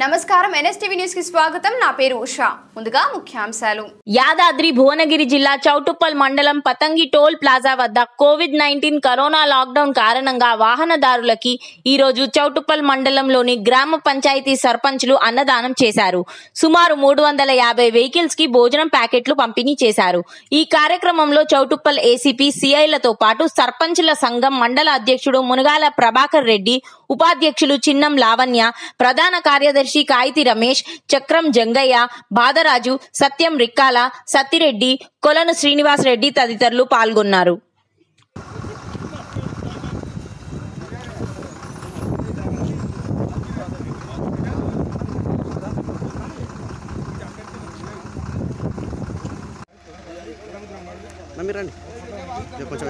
నమస్కారం NSTV news కి స్వాగతం నా పేరు ఉషా ముందుగా ముఖ్యాంశాలు యాదాద్రి భువనగిరి జిల్లా చౌటుప్పల్ మండలం పతంగి టోల్ ప్లాజా వద్ద కోవిడ్ నైన్టీన్ కరోనా లాక్డౌన్ కారణంగా వాహనదారులకి ఈ రోజు చౌటుప్పల్ మండలంలోని గ్రామ పంచాయతీ సర్పంచ్లు అన్నదానం చేశారు సుమారు మూడు వందల యాభై వెహికల్స్ కి భోజనం ప్యాకెట్లు పంపిణీ చేశారు ఈ కార్యక్రమంలో చౌటుప్పల్ ఏసీపీ సిఐలతో పాటు సర్పంచ్ల సంఘం మండల అధ్యక్షుడు మునగాల ప్రభాకర్ రెడ్డి ఉపాధ్యక్షులు చిన్నం లావణ్య ప్రధాన కార్యదర్శి కాయితి రమేష్ చక్రం జంగయ్య బాదరాజు సత్యం రిక్కాల సత్తిరెడ్డి కొలను శ్రీనివాస్ రెడ్డి తదితరులు పాల్గొన్నారు నమ్మి రండి ఇక కొంచెం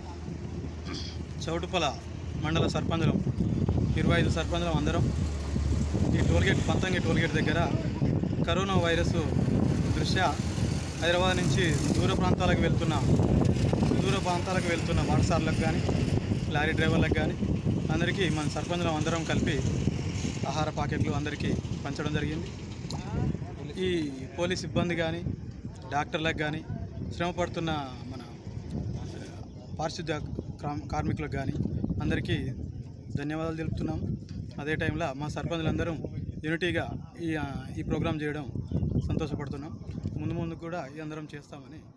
చౌటుపల మండల సర్పంచులు ఇరవై ఐదు సర్పంచులు అందరం ఈ టోల్గేట్ పంతంగి టోల్గేట్ దగ్గర కరోనా వైరస్ దృష్ట్యా హైదరాబాద్ నుంచి దూర ప్రాంతాలకు వెళ్తున్న దూర ప్రాంతాలకు వెళ్తున్న వారసార్లకు కానీ లారీ డ్రైవర్లకు కానీ అందరికీ మన సర్పంచులు అందరం కలిపి ఆహార ప్యాకెట్లు అందరికీ పంచడం జరిగింది ఈ పోలీస్ సిబ్బంది కానీ డాక్టర్లకు కానీ శ్రమ పడుతున్న మన పారిశుద్ధ్య క్రా- కార్మికులకు కానీ అందరికీ ధన్యవాదాలు తెలుపుతున్నాం అదే టైంలో మా సర్పంచులందరూ యూనిటీగా ఈ ఆ, ఈ ప్రోగ్రాం చేయడం సంతోషపడుతున్నాం ముందు ముందు కూడా ఈ అందరం చేస్తామని